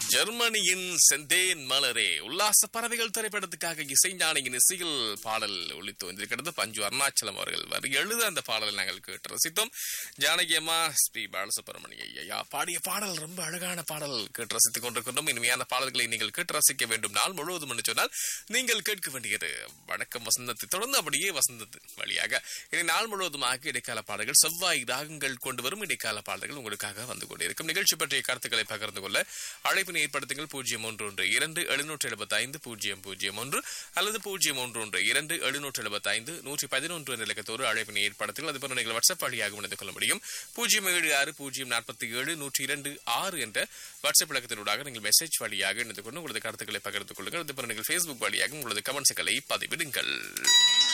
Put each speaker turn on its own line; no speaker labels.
ஜெர்மனியின் செந்தேன் மலரே உல்லாச பறவைகள் திரைப்படத்துக்காக இசைஞானியின் இசையில் பாடல் ஒளித்து வந்திருக்கிறது பஞ்சு அருணாச்சலம் அவர்கள் வரி எழுத அந்த பாடலை நாங்கள் கேட்டு ரசித்தோம் ஜானகி அம்மா ஸ்ரீ பாலசுப்ரமணிய ஐயா பாடிய பாடல் ரொம்ப அழகான பாடல் கேட்டு ரசித்துக் கொண்டிருக்கின்றோம் இனிமையான பாடல்களை நீங்கள் கேட்டு ரசிக்க வேண்டும் நாள் முழுவதும் என்று சொன்னால் நீங்கள் கேட்க வேண்டியது வணக்கம் வசந்தத்தை தொடர்ந்து அப்படியே வசந்தத்தின் வழியாக இனி நாள் முழுவதுமாக இடைக்கால பாடல்கள் செவ்வாய் ராகங்கள் கொண்டு வரும் இடைக்கால பாடல்கள் உங்களுக்காக வந்து கொண்டிருக்கும் நிகழ்ச்சி பற்றிய கருத்துக்களை பகிர்ந்து கொள்ள அழைப்பினை ஏற்படுத்துங்கள் பூஜ்ஜியம் ஒன்று ஒன்று இரண்டு எழுநூற்று எழுபத்தி ஐந்து பூஜ்ஜியம் பூஜ்ஜியம் ஒன்று அல்லது பூஜ்ஜியம் ஒன்று ஒன்று இரண்டு எழுநூற்று எழுபத்தி ஐந்து நூற்றி பதினொன்று என்ற இலக்கத்தோடு அழைப்பினை ஏற்படுத்துங்கள் அதுபோல நீங்கள் வாட்ஸ்அப் வழியாக இணைந்து கொள்ள முடியும் பூஜ்ஜியம் ஏழு ஆறு பூஜ்ஜியம் நாற்பத்தி ஏழு நூற்றி இரண்டு ஆறு என்ற வாட்ஸ்அப் இலக்கத்தினூடாக நீங்கள் மெசேஜ் வழியாக இணைந்து கொண்டு உங்களது கருத்துக்களை பகிர்ந்து கொள்ளுங்கள் அதுபோல நீங்கள் ஃபேஸ்புக் வழியாக உங்களது கமெண்ட்ஸ்களை பதிவிடுங்கள்